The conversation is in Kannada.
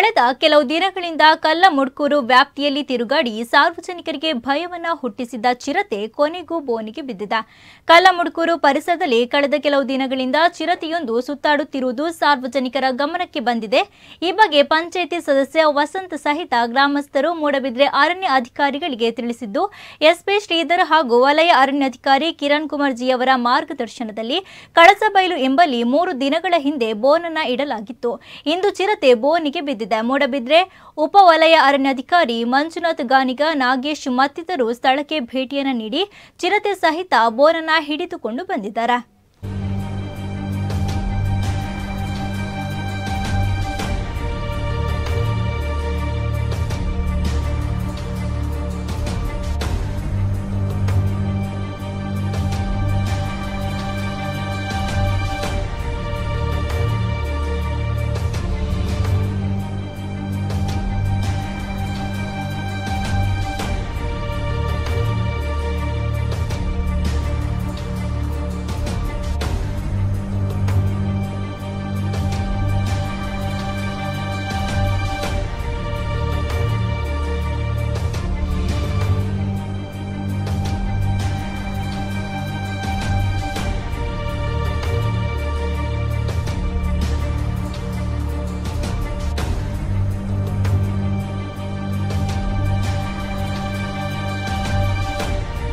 ಕಳೆದ ಕೆಲವು ದಿನಗಳಿಂದ ಕಲ್ಲಮುಡ್ಕೂರು ವ್ಯಾಪ್ತಿಯಲ್ಲಿ ತಿರುಗಾಡಿ ಸಾರ್ವಜನಿಕರಿಗೆ ಭಯವನ್ನ ಹುಟ್ಟಿಸಿದ್ದ ಚಿರತೆ ಕೊನೆಗೂ ಬೋನಿಗೆ ಬಿದ್ದಿದೆ ಕಲ್ಲಮುಡ್ಕೂರು ಪರಿಸರದಲ್ಲಿ ಕಳೆದ ಕೆಲವು ದಿನಗಳಿಂದ ಚಿರತೆಯೊಂದು ಸುತ್ತಾಡುತ್ತಿರುವುದು ಸಾರ್ವಜನಿಕರ ಗಮನಕ್ಕೆ ಬಂದಿದೆ ಈ ಬಗ್ಗೆ ಪಂಚಾಯಿತಿ ಸದಸ್ಯ ವಸಂತ್ ಸಹಿತ ಗ್ರಾಮಸ್ಥರು ಮೂಡಬಿದ್ರೆ ಅರಣ್ಯ ಅಧಿಕಾರಿಗಳಿಗೆ ತಿಳಿಸಿದ್ದು ಎಸ್ಪಿ ಶ್ರೀಧರ್ ಹಾಗೂ ವಲಯ ಅರಣ್ಯಾಧಿಕಾರಿ ಕಿರಣ್ ಕುಮಾರ್ ಜಿ ಅವರ ಮಾರ್ಗದರ್ಶನದಲ್ಲಿ ಕಳಸಬೈಲು ಎಂಬಲ್ಲಿ ಮೂರು ದಿನಗಳ ಹಿಂದೆ ಬೋನನ್ನ ಇಡಲಾಗಿತ್ತು ಇಂದು ಚಿರತೆ ಬೋನಿಗೆ ಬಿದ್ದಿದೆ ಮೂಡಬಿದ್ರೆ ಉಪವಲಯ ಅರಣ್ಯಾಧಿಕಾರಿ ಮಂಜುನಾಥ್ ಗಾನಿಗ ನಾಗೇಶ್ ಮತ್ತಿತರರು ಸ್ಥಳಕ್ಕೆ ಭೇಟಿಯನ್ನ ನೀಡಿ ಚಿರತೆ ಸಹಿತ ಬೋನನ್ನ ಹಿಡಿದುಕೊಂಡು ಬಂದಿದ್ದಾರೆ